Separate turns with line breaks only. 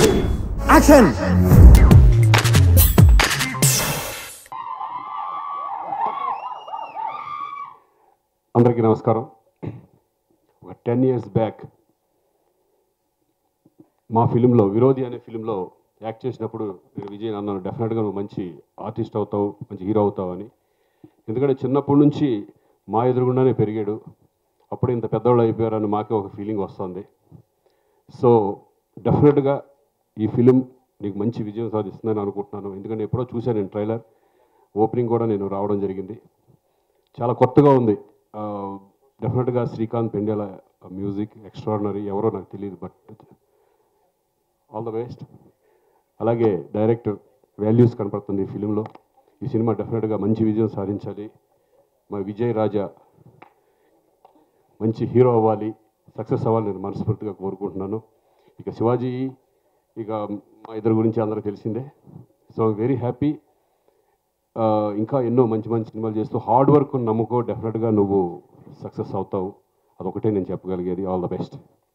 action
అందరికీ నమస్కారం ఒక టెన్ ఇయర్స్ బ్యాక్ మా ఫిలింలో విరోధి అనే ఫిలింలో యాక్ట్ చేసినప్పుడు నేను విజయ్ అన్నాను డెఫినెట్గా నువ్వు మంచి ఆర్టిస్ట్ అవుతావు మంచి హీరో అవుతావు అని ఎందుకంటే చిన్నప్పటి నుంచి మా ఎదురుగుండానే పెరిగాడు అప్పుడు ఇంత పెద్దవాళ్ళు అయిపోయారని మాకే ఒక ఫీలింగ్ వస్తుంది సో డెఫినెట్గా ఈ ఫిలిం నీకు మంచి విజయం సాధిస్తుందని అనుకుంటున్నాను ఎందుకంటే ఎప్పుడో చూశాను నేను ట్రైలర్ ఓపెనింగ్ కూడా నేను రావడం జరిగింది చాలా కొత్తగా ఉంది డెఫినెట్గా శ్రీకాంత్ పెండేల మ్యూజిక్ ఎక్స్ట్రాడినరీ ఎవరో నాకు తెలియదు బట్ ఆల్ ద బెస్ట్ అలాగే డైరెక్టర్ వాల్యూస్ కనపడుతుంది ఈ ఫిలింలో ఈ సినిమా డెఫినెట్గా మంచి విజయం సాధించాలి మా విజయ్ రాజా మంచి హీరో అవ్వాలి సక్సెస్ అవ్వాలి నేను మనస్ఫూర్తిగా కోరుకుంటున్నాను ఇక శివాజీ ఇక మా ఇద్దరు గురించి అందరికీ తెలిసిందే సో వెరీ హ్యాపీ ఇంకా ఎన్నో మంచి మంచి సినిమాలు చేస్తూ హార్డ్ వర్క్ నమ్ముకో డెఫినెట్గా నువ్వు సక్సెస్ అవుతావు అదొకటే నేను చెప్పగలిగేది ఆల్ ద బెస్ట్